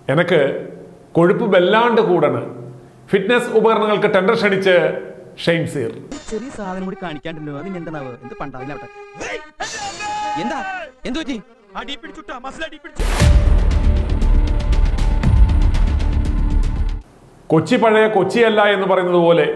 എനക്ക് കൊഴുപ്പ് വല്ലാണ്ട് കൂടണ് ഫിറ്റ്നസ് ഉപകരണങ്ങൾക്ക് ടെൻഡർ ക്ഷണിച്ച് ഷെയ്ൻസീർ ചെറിയ സാധനം കൂടി കാണിക്കാണ്ടല്ലോ അതിന് എന്താണാവ് എന്ത് പണ്ടാവില്ലാവട്ടെ എന്താ എന്തു പറ്റി അടി പിടിച്ചുട്ടാ മസിൽ അടി പിടിച്ചു കൊച്ചി പഴയ കൊച്ചിയല്ല എന്ന് പറയുന്നത് പോലെ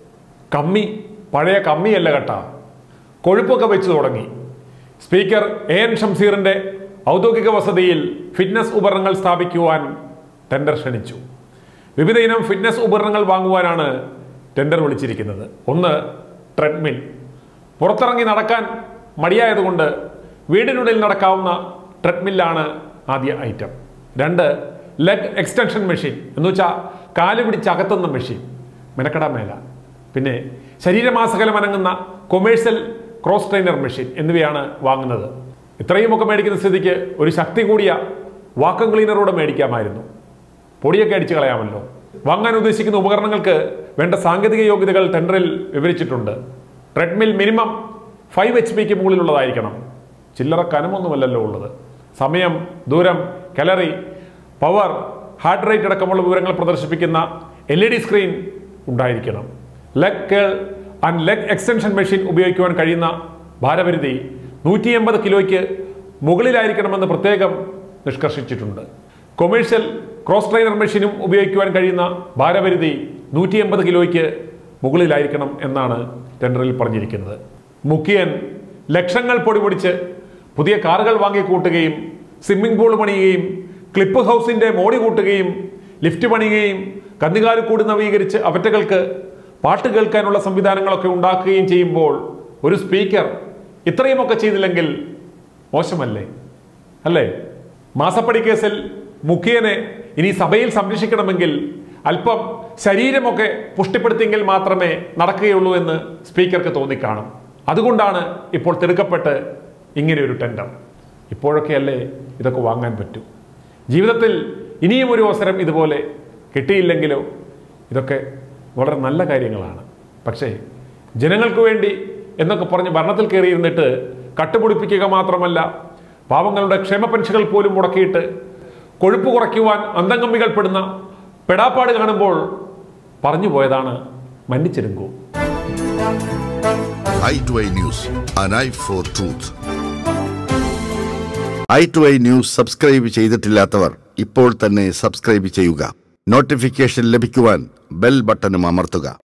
കമ്മി പഴയ കമ്മിയല്ല കേട്ടാ കൊഴുപ്പൊക്കെ വെച്ച് തുടങ്ങി സ്പീക്കർ എ എൻ ഷംസീറിന്റെ ഔദ്യോഗിക വസതിയിൽ ഫിറ്റ്നസ് ഉപകരണങ്ങൾ സ്ഥാപിക്കുവാൻ ടെൻഡർ ക്ഷണിച്ചു വിവിധ ഇനം ഫിറ്റ്നസ് ഉപകരണങ്ങൾ വാങ്ങുവാനാണ് ടെൻഡർ വിളിച്ചിരിക്കുന്നത് ഒന്ന് ട്രെഡ്മിൽ പുറത്തിറങ്ങി നടക്കാൻ മടിയായതുകൊണ്ട് വീടിനുള്ളിൽ നടക്കാവുന്ന ട്രെഡ്മില്ലാണ് ആദ്യ ഐറ്റം രണ്ട് ലെഗ് എക്സ്റ്റൻഷൻ മെഷീൻ എന്ന് വെച്ചാൽ കാല് പിടിച്ചകത്തുന്ന മെഷീൻ മെനക്കട മേല പിന്നെ ശരീരമാസകലം അനങ്ങുന്ന കൊമേഴ്സ്യൽ ക്രോസ് ട്രെയിനർ മെഷീൻ എന്നിവയാണ് വാങ്ങുന്നത് ഇത്രയുമൊക്കെ മേടിക്കുന്ന സ്ഥിതിക്ക് ഒരു ശക്തി കൂടിയ വാക്കം ക്ലീനറോടെ മേടിക്കാമായിരുന്നു പൊടിയൊക്കെ അടിച്ചു കളയാമല്ലോ വാങ്ങാൻ ഉദ്ദേശിക്കുന്ന ഉപകരണങ്ങൾക്ക് വേണ്ട സാങ്കേതിക യോഗ്യതകൾ ടെൻഡറിൽ വിവരിച്ചിട്ടുണ്ട് treadmill minimum five H P മുകളിലുള്ളതായിരിക്കണം ചില്ലറ കനമൊന്നുമല്ലല്ലോ ഉള്ളത് സമയം ദൂരം കലറി പവർ ഹാർട്ട് റേറ്റ് അടക്കമുള്ള വിവരങ്ങൾ പ്രദർശിപ്പിക്കുന്ന എൽ ഇ ഡി സ്ക്രീൻ ഉണ്ടായിരിക്കണം leg curl and leg extension machine ഉപയോഗിക്കുവാൻ കഴിയുന്ന ഭാരപരിധി നൂറ്റി എൺപത് കിലോയ്ക്ക് മുകളിലായിരിക്കണമെന്ന് പ്രത്യേകം നിഷ്കർഷിച്ചിട്ടുണ്ട് കൊമേഴ്ഷ്യൽ ക്രോസ് ട്രെയിനർ മെഷീനും ഉപയോഗിക്കുവാൻ കഴിയുന്ന ഭാരപരിധി നൂറ്റി എൺപത് കിലോയ്ക്ക് മുകളിലായിരിക്കണം എന്നാണ് ടെൻഡറിൽ പറഞ്ഞിരിക്കുന്നത് മുഖ്യൻ ലക്ഷങ്ങൾ പൊടിപൊടിച്ച് പുതിയ കാറുകൾ വാങ്ങിക്കൂട്ടുകയും സ്വിമ്മിംഗ് പൂൾ പണിയുകയും ക്ലിപ്പ് ഹൗസിന്റെ മോടി കൂട്ടുകയും ലിഫ്റ്റ് പണിയുകയും കന്നുകാലിക്കൂട് നവീകരിച്ച് അവറ്റകൾക്ക് പാട്ട് കേൾക്കാനുള്ള സംവിധാനങ്ങളൊക്കെ ഉണ്ടാക്കുകയും ചെയ്യുമ്പോൾ ഒരു സ്പീക്കർ ഇത്രയുമൊക്കെ ചെയ്തില്ലെങ്കിൽ മോശമല്ലേ അല്ലേ മാസപ്പടി കേസിൽ മുഖ്യനെ ഇനി സഭയിൽ സംരക്ഷിക്കണമെങ്കിൽ അല്പം ശരീരമൊക്കെ പുഷ്ടിപ്പെടുത്തിയെങ്കിൽ മാത്രമേ നടക്കുകയുള്ളൂ എന്ന് സ്പീക്കർക്ക് തോന്നിക്കാണും അതുകൊണ്ടാണ് ഇപ്പോൾ തിടുക്കപ്പെട്ട് ഇങ്ങനെ ഒരു ടെൻഡർ ഇപ്പോഴൊക്കെയല്ലേ ഇതൊക്കെ വാങ്ങാൻ പറ്റൂ ജീവിതത്തിൽ ഇനിയും ഒരു അവസരം ഇതുപോലെ കിട്ടിയില്ലെങ്കിലോ ഇതൊക്കെ വളരെ നല്ല കാര്യങ്ങളാണ് പക്ഷേ ജനങ്ങൾക്ക് വേണ്ടി എന്നൊക്കെ പറഞ്ഞ് ഭരണത്തിൽ കയറിയിരുന്നിട്ട് കട്ടുപിടിപ്പിക്കുക മാത്രമല്ല പാവങ്ങളുടെ ക്ഷേമ പെൻഷനുകൾ പോലും മുടക്കിയിട്ട് കൊഴുപ്പ് കുറയ്ക്കുവാൻ അന്തംഗമ്മികൾ പെടുന്ന പെടാപ്പാട് കാണുമ്പോൾ പറഞ്ഞു പോയതാണ് മന്നിച്ചിരുങ്കു I to I news an eye for truth I to I news subscribe ചെയ്തിട്ടില്ലാത്തവർ ഇപ്പോൾ തന്നെ സബ്സ്ക്രൈബ് ചെയ്യുക നോട്ടിഫിക്കേഷൻ ലഭിക്കുവാൻ ബെൽ ബട്ടണും അമർത്തുക